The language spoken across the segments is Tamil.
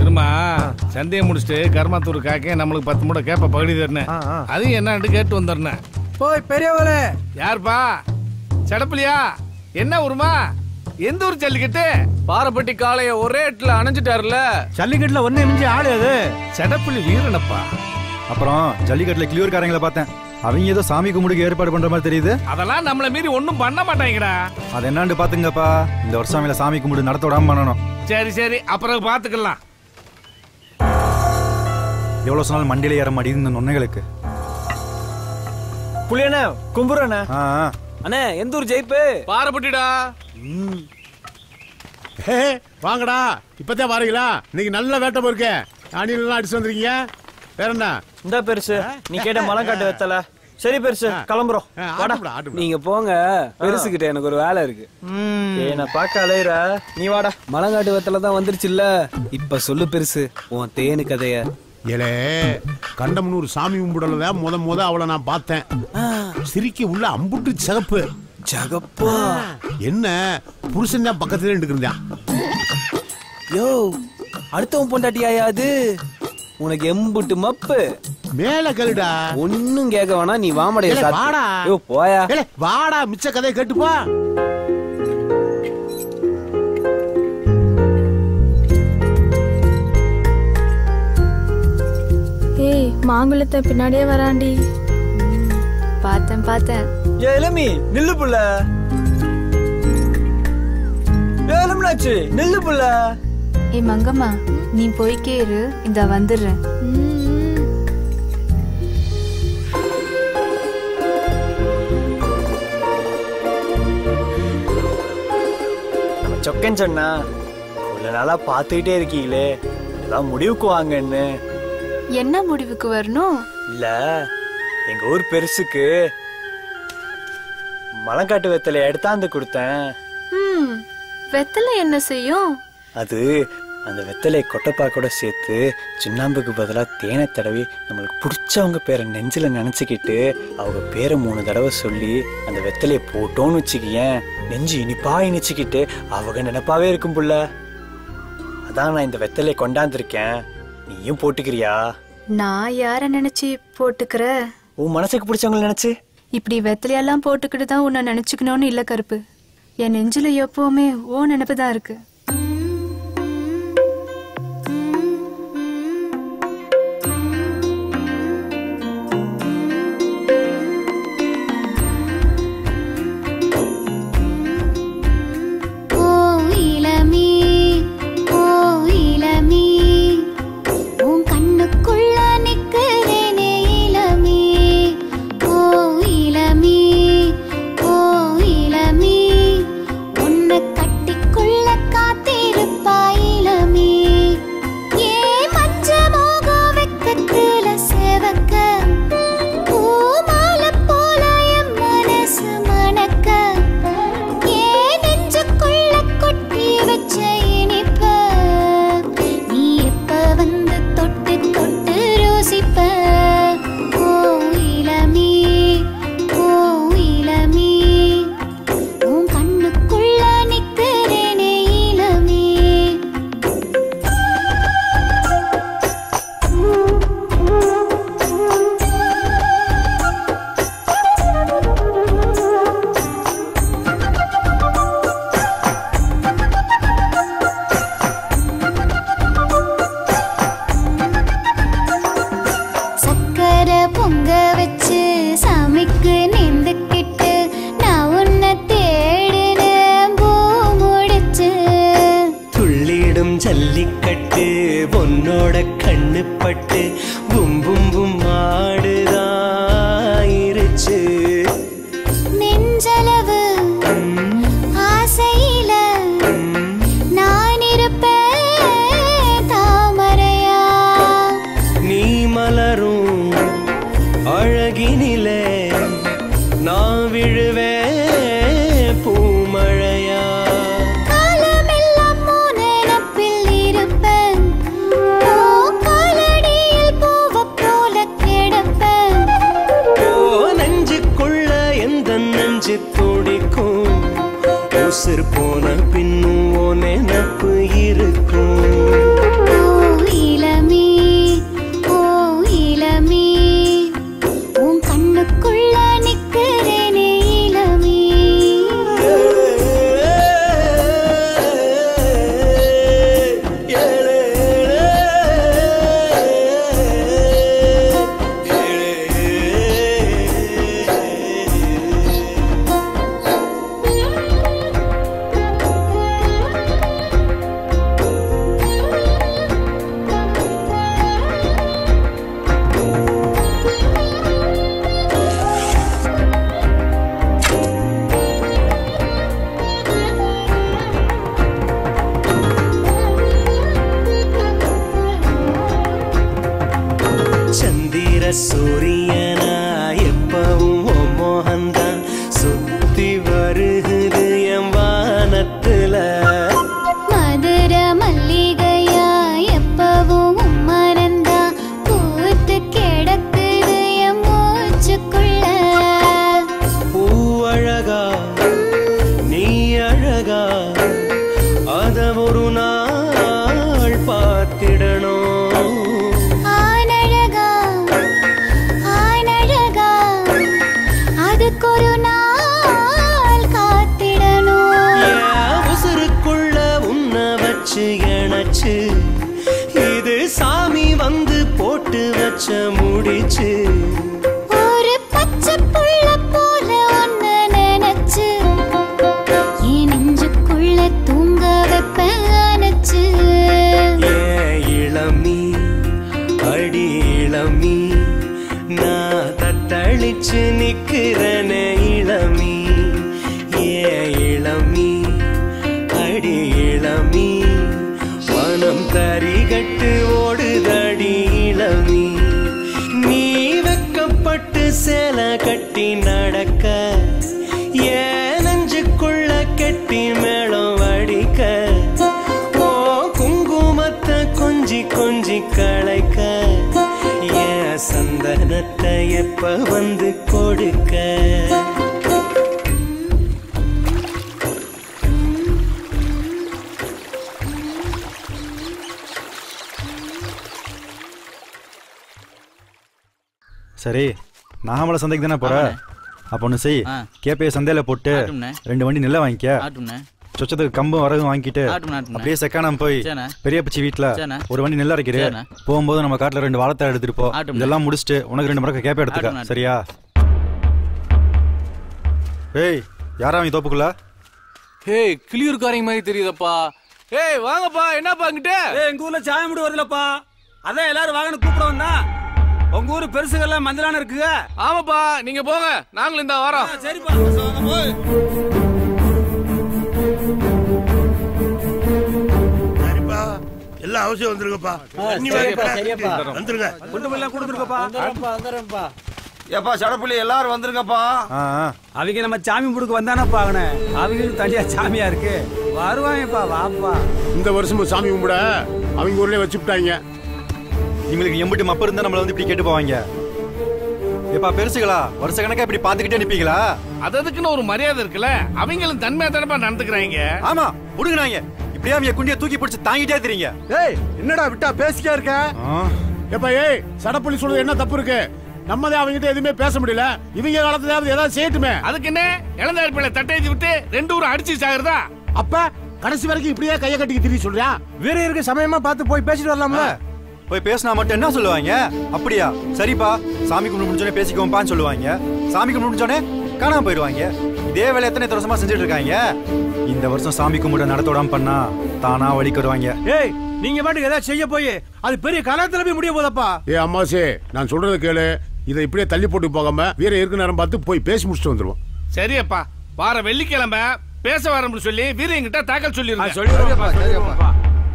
திரும்ப சந்தையை முடிச்சுட்டு கர்மாத்தூர் காக்கே நம்மளுக்கு பத்து மூட்டை கேப்ப பகுதி தரணும் அதையும் என்னன்னு கேட்டு வந்துடுறேன் போய் பெரியவளே யாருப்பா சடப்பிலியா என்ன ஊருமா எந்த ஊர் ஜல்லிக்கட்டு பாரப்பட்டி காளைய ஒரே இடத்துல அணைஞ்சிட்டாருல ஜல்லிக்கட்டுல ஒன்னே மிஞ்சி ஆளு அது சடப்புலி வீரனப்பா அப்புறம் ஜல்லிக்கட்டுல கிளியூர்காரங்களை பார்த்தேன் அவங்க ஏதோ சாமி கும்பிடுக்கு ஏற்பாடு பண்ற மாதிரி தெரியுது அதெல்லாம் நம்மள மீறி ஒண்ணும் பண்ண மாட்டாங்கடா அது என்னன்னு பாத்துங்கப்பா இந்த வருஷம் அவங்கள சாமி கும்பிடு நடத்த விடாம பண்ணணும் சரி சரி அப்புறம் பாத்துக்கலாம் எவ்வளவு சொன்னாலும் மண்டியில ஏற மாட்டேங்குது இந்த நொன்னைகளுக்கு புளியண்ணே கும்புறண்ணே ஆ, ஆ. அண்ணே எந்த ஊர் ஜெயிப்பு பாரப்பட்டிடா ஹே வாங்கடா இப்பதான் வரீங்களா இன்னைக்கு நல்ல வேட்டை போயிருக்க அணிலாம் அடிச்சு வந்திருக்கீங்க வேற என்ன இந்த பெருசு நீ கேட்ட மலங்காட்டு வெத்தல சரி பெருசு கிளம்புறோம் ஆ, வாடா ஆட்டும்டா, ஆட்டும்டா. நீங்க போங்க பெருசுகிட்ட எனக்கு ஒரு வேலை இருக்கு ஏய் நான் பார்க்க அலையிற நீ வாடா மலங்காட்டு வெத்தல தான் வந்துருச்சுல்ல இப்ப சொல்லு பெருசு உன் தேனு கதைய ஏலே கண்டமனூர் சாமி கும்பிடல முத முத அவளை நான் பார்த்தேன் சிரிக்க உள்ள அம்புட்டு சிகப்பு ஜகப்பா என்ன புருஷன் தான் பக்கத்துல இருந்துருந்தான் யோ அடுத்தவன் பொண்டாட்டியாயா அது உனக்கு எம்புட்டு மப்பு மேல கழுடா ஒன்னும் கேட்க வேணாம் நீ வாமடைய ஏலே, வாடா. யோ போயா ஏலே வாடா மிச்ச கதையை கேட்டுப்பா ஏய் மாங்குளத்தை பின்னாடியே வராண்டி பார்த்தேன் பார்த்தேன் ஏ இளமி நில்லு புள்ள ஏ இளமனாச்சு நில்லு புள்ள ஏ மங்கம்மா நீ போய்க்கே இரு இந்த வந்துடுறேன் நம்ம சொக்கன் சொன்னா இவ்வளவு நாளா பார்த்துக்கிட்டே இருக்கீங்களே ஏதாவது முடிவுக்கு வாங்கன்னு என்ன முடிவுக்கு வரணும் இல்ல எங்க ஊர் பெருசுக்கு மலங்காட்டு வெத்தலை எடுத்தாந்து கொடுத்தேன் ம் வெத்தலை என்ன செய்யும் அது அந்த வெத்தலை கொட்டைப்பா கூட சேர்த்து சுண்ணாம்புக்கு பதிலா தேனை தடவி நம்மளுக்கு பிடிச்சவங்க பேரை நெஞ்சில நினைச்சுக்கிட்டு அவங்க பேரை மூணு தடவை சொல்லி அந்த வெத்தலையை போட்டோன்னு வச்சுக்கியேன் நெஞ்சு இனிப்பா இனிச்சுக்கிட்டு அவங்க நினைப்பாவே இருக்கும் புள்ள அதான் நான் இந்த வெத்தலையை கொண்டாந்துருக்கேன் நீயும் போட்டுக்கிறியா நான் யார நினைச்சு போட்டுக்கிற உன் மனசுக்கு பிடிச்சவங்கள நினைச்சு இப்படி வெத்தலையெல்லாம் போட்டுக்கிட்டு தான் உன்னை நினைச்சுக்கணும்னு இல்ல கருப்பு என் நெஞ்சில எப்பவுமே ஓ நினைப்பு தான் இருக்கு ஓ இளமே ஓ இளமே உன் கண்ணுக்குள்ள நிக்கிறேனே இளமே ஓ இளமே ஓ இளமே உன்னை கட்டிக்குள்ள காத்திருப்பா இளமே ஏ மஞ்ச மோகம் வெக்கத்துல செவக்க பூமாலை போல என் மனசு மணக்க ஏன் நெஞ்சுக்குள்ள கொட்டி வச்ச இனிப்ப நீ எப்ப வந்து தொட்டு தொட்டு ரோசிப்ப ஓ இளமே ஓ இளமே உன் கண்ணுக்குள்ள நிக்கிறேனே இளமே சக்கரை பொங்க வச்சு சாமிக்கு நின்றுக்கிட்டு நான் உன்னை தேடின பூ முடிச்சு துள்ளிடும் ஜல்லிக்கட்டு பொன்னோட கண்ணு பட்டு பும் பும் பும் ஆடுதாயிருச்சு நெஞ்சளவு ஆசையில நான் இருப்பேன் தாமரையா நீ மலரும் அழகினிலே நான் விழுவேன் பூமழையா காலமெல்லாம் உன் நினப்பில் இருப்பேன் ஓ காலடியில் பூவைப் போல கிடப்பேன் சூரியனா எப்பவும் உன் மோகந்தான் சுத்தி வருகுது என் வானத்துல மதுர மல்லிகையா எப்பவும் மறந்தா பூத்து கிடக்குது என் மூச்சுக்குள்ள பூவழகா நீ அழகா அத ஒரு நாள் பார்த்திடணும் ஆனழகா ஆனழகா அதுக்கு ஒரு நாள் காத்திடணும் என் உசுருக்குள்ள உன்னை வச்சு இணைச்சு இது சாமி வந்து போட்டு வச்ச முடிச்சு ஒரு பச்சை புள்ள போல ஒன்னு நினைச்சு என் நெஞ்சுக்குள்ள தூங்க வைப்பேன் அணைச்சு ஏன் இளமீ அடி இளமீ நான் தத்தளிச்சு நிக்கிறனே இளமீ ஏன் இளமீ அடி இளமீ மனம் தரிகட்டு ஓடுதடி இளமீ நீ வெக்கப்பட்டு சேலை கட்டி நடக்க ஏன் நெஞ்சுக்குள்ள கெட்டி மேளம் வடிக்க ஓ குங்குமத்தை கொஞ்சி கொஞ்சி களைக்க ஏன் சந்தனத்தை எப்ப வந்து கொடுக்க சரி நாகமலை சந்தைக்கு தானே போற அப்போ ஒன்று செய் ஆ. கேப்பைய சந்தையில போட்டு ஆட்டும்ண்ணே. ரெண்டு வண்டி நெல்லை வாங்கிக்க ஆட்டும்ண்ணே சொச்சத்துக்கு கம்பும் வரகும் வாங்கிட்டு ஆட்டும்ண்ணே, ஆட்டும்ண்ணே. அப்படியே செக்கானம் போய் சரிண்ணே. பெரிய பிச்சி வீட்டுல சரிண்ணே. ஒரு வண்டி நெல் அரைக்கிறு சரிண்ணே. போகும்போது நம்ம காட்டுல ரெண்டு வாழத்தை எடுத்துட்டு போ ஆட்டும்ண்ணே. இதெல்லாம் முடிச்சுட்டு உனக்கு ரெண்டு முறை கேப்பை எடுத்துக்க ஆட்டும்ண்ணே. சரியா ஏய் யாரா அவன் தோப்புக்குள்ள ஏய் கிளியூர்காரங்க மாதிரி தெரியுதப்பா ஏய் வாங்கப்பா என்னப்பா இங்கிட்ட ஏய் எங்க ஊர்ல சாயம் முடி வருதுலப்பா அதான் எல்லாரும் வாங்கன்னு கூப்பிட வந்தா உங்க ஊரு பெருசுகள்லாம் மஞ்சளான இருக்குங்க ஆமாப்பா நீங்க போங்க நாங்களும் இந்த வாரம் சரிப்பா சரிப்பா எல்லாம் அவசியம் வந்துருங்கப்பா தண்ணி வாங்க. வந்துருங்க கொண்டு எல்லாம் கொடுத்துருக்கப்பா ஏப்பா சடப்புள்ளி எல்லாரும் வந்துருங்கப்பா ஆ ஆ. அவங்க நம்ம சாமி முடுக்கு வந்தானப்பா அவனே அவங்களுக்கு தனியா சாமியா இருக்கு வருவாங்கப்பா வாப்பா இந்த வருஷமும் சாமி கும்பிட அவங்க ஊர்லயே வச்சுட்டாங்க இவங்களுக்கு எம்பிட்டு மப்ப இருந்தா நம்மள வந்து இப்படி கேட்டு போவாங்க ஏப்பா பெருசுகளா வருஷ கணக்கா இப்படி பாத்துக்கிட்டே நிப்பீங்களா அது அதுக்குன்னு ஒரு மரியாதை இருக்குல்ல அவங்களும் தன்மையா தானப்பா நடந்துக்கிறாங்க ஆமா புடுங்கினாங்க இப்படியே அவங்க குண்டிய தூக்கி பிடிச்சு தாங்கிட்டே தெரியுங்க ஏய் என்னடா விட்டா பேசிக்கா இருக்க எப்ப ஏய் சடப்புள்ளி சொல்றது என்ன தப்பு இருக்கு நம்மதே அவங்ககிட்ட எதுவுமே பேச முடியல இவங்க காலத்துலயாவது ஏதாவது செய்யட்டுமே அதுக்கு என்ன இளந்தாரி பிள்ளை தட்டை ஏத்தி விட்டு ரெண்டு ஊரும் அடிச்சு சாகுறதா அப்ப கடைசி வரைக்கும் இப்படியே கைய கட்டிக்க திரி சொல்றியா வீரருக்கு சமயமா பார்த்து போய் பேசிட்டு வரலாம்ல போய் பேசினா மட்டும் என்ன சொல்லுவாங்க அப்படியா சரிப்பா சாமி கும்பிட்டு முடிஞ்சோடனே பேசிக்கோப்பான்னு சொல்லுவாங்க சாமி கும்பிட்டு முடிஞ்சோடனே காணாம போயிடுவாங்க இதே வேலை எத்தனை எத்தனை வருஷமா செஞ்சுட்டு இருக்காங்க இந்த வருஷம் சாமி கும்பிட நடத்தோடாம பண்ணா தானா வழிக்கு வருவாங்க ஏய் நீங்க பாட்டுக்கு ஏதாவது செய்ய போய் அது பெரிய கலத்துல போய் முடிய போதப்பா ஏ அம்மாசே நான் சொல்றத கேளு இதை இப்படியே தள்ளி போட்டு போகாம வீர இருக்கு நேரம் பார்த்து போய் பேசி முடிச்சுட்டு வந்துருவோம் சரியப்பா வார வெள்ளிக்கிழமை பேச வரணும்னு சொல்லி வீரங்கிட்ட தாக்கல் சொல்லிருங்க சொல்லிடுங்கப்பா சொல்லிடுங்கப்பா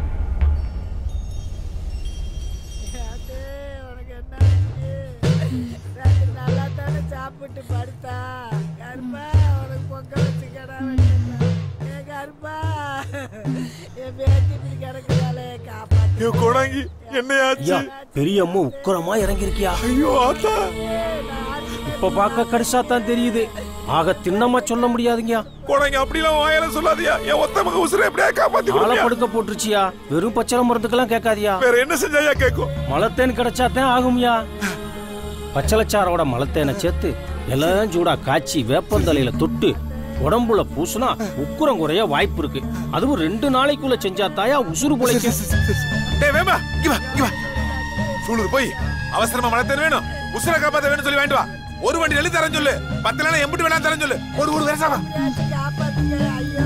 நல்லா தானே சாப்பிட்டு படுத்தா கருப்பா உனக்கு பொங்கல் வச்சு கடா ஏ கருப்பா என் பேத்தி இப்படி கிடக்குறாளே காப்பாத்து கொடாங்கி என்னையாச்சு பெரிய அம்மா உக்கரமா இறங்கிருக்கியா ஐயோ ஆத்தா இப்ப பார்க்க கடைசா தான் தெரியுது ஆக திண்ணமா சொல்ல முடியாதுங்க கொடாங்கி அப்படிலாம் வாயால சொல்லாதியா என் ஒத்த மக உசுரை எப்படியா காப்பாத்தி ஆளை கொடுங்க படுக்க போட்டுருச்சியா வெறும் பச்சளை மருந்துக்கெல்லாம் கேட்காதியா வேற என்ன செஞ்சாயா கேக்கும் மலத்தேன் கிடைச்சா தான் ஆகும்யா பச்சளைச்சாரோட மலத்தேனை சேர்த்து எல்லாம் சூடா காய்ச்சி வேப்பந்தலையில தொட்டு உடம்புல பூசுனா உக்குரம் குறைய வாய்ப்பு இருக்கு அதுவும் ரெண்டு நாளைக்குள்ள செஞ்சா தாயா உசுறு பொழைக்கும் டேய் வேமா இங்க வா இங்க வா சூளுக்கு போய் அவசரமா மழை வேணும் உசுரை காப்பாத்த வேணும் சொல்லி வாங்கிட்டு வா ஒரு வண்டி நெல்லி தரேன் சொல்லு பத்து நாள் எம்பிட்டு வேணாம் தரேன் சொல்லு ஒரு ஒரு வருஷமா காப்பாத்துங்க ஐயோ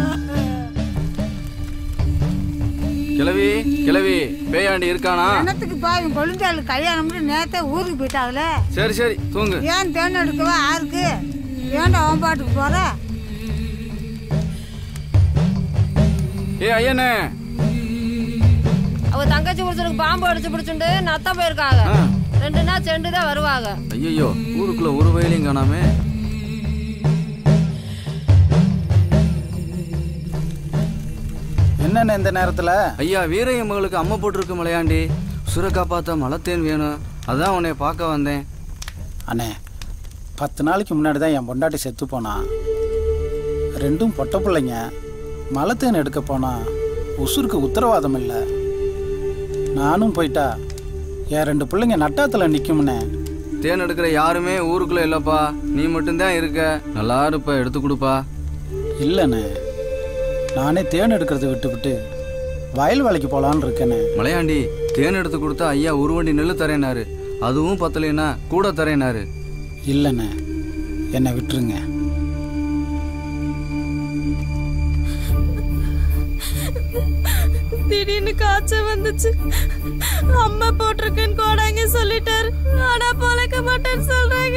கிளவி கிளவி பேயாண்டி இருக்கானா என்னத்துக்கு பாவம் கொழுந்தாளு கல்யாணம்னு நேத்தே ஊருக்கு போயிட்டாங்களே சரி சரி தூங்கு ஏன் தேன் எடுக்கவா ஆருக்கு ஏன்டா அவன் பாட்டுக்கு போற ஏ ஐயனே அவ தங்கச்சி புருஷனுக்கு பாம்பு அடிச்சு பிடிச்சுண்டு நத்த போயிருக்காங்க ரெண்டு நாள் சென்று தான் வருவாங்க ஐயோ ஊருக்குள்ள ஒரு வயலையும் காணாமே என்னென்ன இந்த நேரத்துல ஐயா வீரைய மகளுக்கு அம்மா போட்டிருக்கு மலையாண்டி சுர காப்பாத்த மலத்தேன் வேணும் அதான் உன்னை பார்க்க வந்தேன் அண்ணே பத்து நாளைக்கு முன்னாடி தான் என் பொண்டாட்டி செத்து போனா ரெண்டும் பொட்ட பிள்ளைங்க மலத்தேன் எடுக்க போனா உசுருக்கு உத்தரவாதம் இல்லை நானும் போயிட்டா என் ரெண்டு பிள்ளைங்க நட்டாத்துல நிக்கும்னே தேன் எடுக்கிற யாருமே ஊருக்குள்ள இல்லப்பா நீ மட்டும்தான் இருக்க நல்லா இருப்ப எடுத்து கொடுப்பா இல்லைண்ணே நானே தேன் எடுக்கிறத விட்டுவிட்டு வயல் வேலைக்கு போலான்னு இருக்கேனே மலையாண்டி தேன் எடுத்து கொடுத்தா ஐயா ஒரு வண்டி நெல்லு தரேனாரு அதுவும் பத்தலைன்னா கூட தரேனாரு இல்லைண்ணே என்னை விட்டுருங்க திடீர்னு காய்ச்சல் வந்துச்சு அம்மா போட்டிருக்குன்னு கோடாங்க சொல்லிட்டாரு ஆனா பொழைக்க மாட்டேன்னு சொல்றாங்க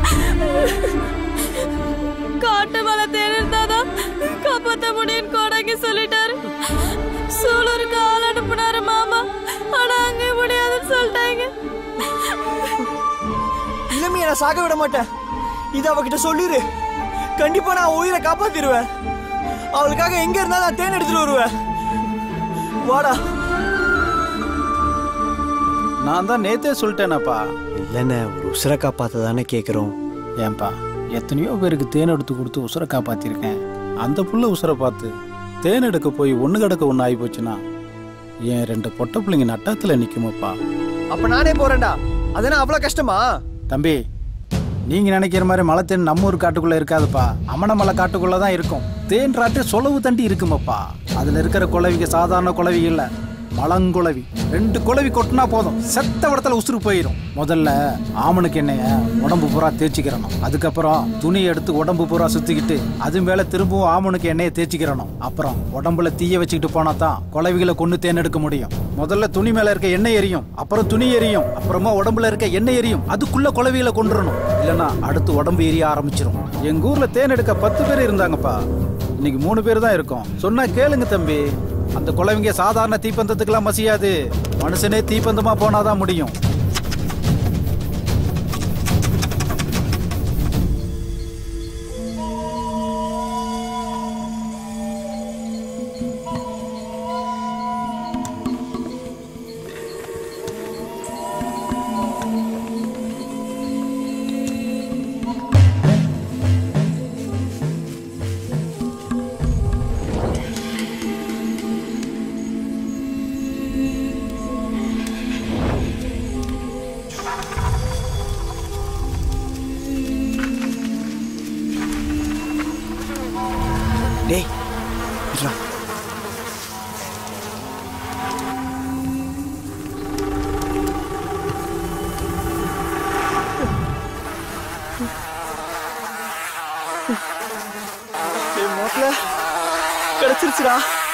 காட்டு மலை தேன் இருந்தாதான் காப்பாத்த முடியும்னு கோடாங்க சொல்லிட்டாரு சூலூருக்கு ஆள் அனுப்புனாரு மாமா ஆனா அங்க முடியாதுன்னு சொல்லிட்டாங்க இளமையை நான் சாக விட மாட்டேன் இது அவகிட்ட சொல்லிரு கண்டிப்பா நான் உயிரை காப்பாத்திடுவேன் அவளுக்காக எங்க இருந்தாலும் நான் தேன் எடுத்துட்டு வருவேன் வாடா நான் தான் நேத்தே சொல்லிட்டேனப்பா இல்லைண்ணே ஒரு உசுரை காப்பாத்த தானே கேட்குறோம் ஏன்பா எத்தனையோ பேருக்கு தேன் எடுத்து கொடுத்து உசுரை காப்பாத்திருக்கேன் அந்த புள்ள உசுரை பார்த்து தேன் எடுக்க போய் ஒன்று கிடக்க ஒன்று ஆகி போச்சுன்னா என் ரெண்டு பொட்ட பிள்ளைங்க நட்டத்தில் நிற்குமாப்பா அப்ப நானே போறேன்டா அதென்ன அவ்வளவு கஷ்டமா தம்பி நீங்க நினைக்கிற மாதிரி மலை தேன் நம்ம ஊர் காட்டுக்குள்ள இருக்காதுப்பா அமணமலை காட்டுக்குள்ள தான் இருக்கும் தேன் ராட்டு சொலவு தண்டி இருக்குமாப்பா அதுல இருக்கிற குளவிங்க சாதாரண குளவி இல்ல மலங்குளவி ரெண்டு குளவி கொட்டினா போதும் செத்த இடத்துல உசுறு போயிடும் முதல்ல ஆமணுக்கு எண்ணெய உடம்பு பூரா தேய்ச்சிக்கிறணும் அதுக்கப்புறம் துணி எடுத்து உடம்பு பூரா சுத்திக்கிட்டு அது மேல திரும்பவும் ஆமணுக்கு எண்ணெயை தேய்ச்சிக்கிறணும் அப்புறம் உடம்புல தீய வச்சுக்கிட்டு போனா தான் குளவிகளை கொண்டு தேன் எடுக்க முடியும் முதல்ல துணி மேல இருக்க எண்ணெய் எரியும் அப்புறம் துணி எரியும் அப்புறமா உடம்புல இருக்க எண்ணெய் எரியும் அதுக்குள்ள குளவிகளை கொண்டுறணும் இல்லனா அடுத்து உடம்பு எரிய ஆரம்பிச்சிரும் எங்க ஊர்ல தேன் எடுக்க பத்து பேர் இருந்தாங்கப்பா இன்னைக்கு மூணு பேர் தான் இருக்கோம் சொன்னா கேளுங்க தம்பி அந்த குழவிங்க சாதாரண தீப்பந்தத்துக்கெல்லாம் மசியாது மனுஷனே தீப்பந்தமா போனாதான் முடியும் டேய் இருடா. என் மோட்ல கிடைச்சிருச்சுடா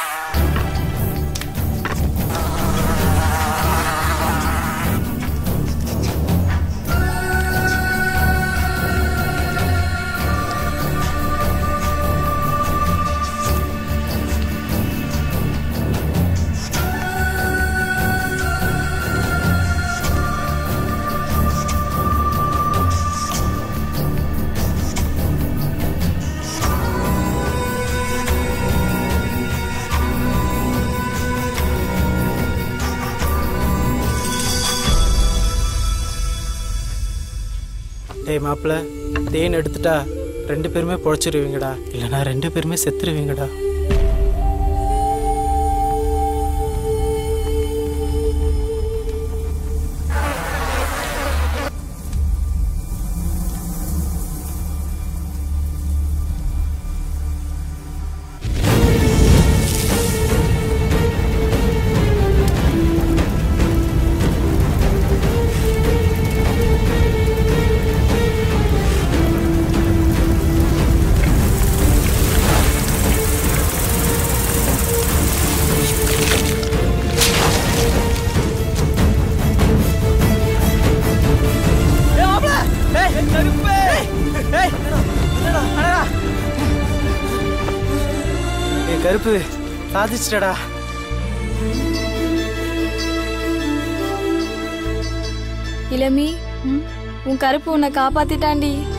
டேய் மாப்பிள்ள தேன் எடுத்துட்டா ரெண்டு பேருமே பொழைச்சிருவீங்கடா இல்லைனா ரெண்டு பேருமே செத்துருவீங்கடா ஏய் மாப்ள ஏய் கருப்பு ஏய் என்னடா அடடா ஏய் கருப்பு சாதிச்சிட்டடா இளமி உன் கருப்பு உன்னை காப்பாத்திட்டாண்டி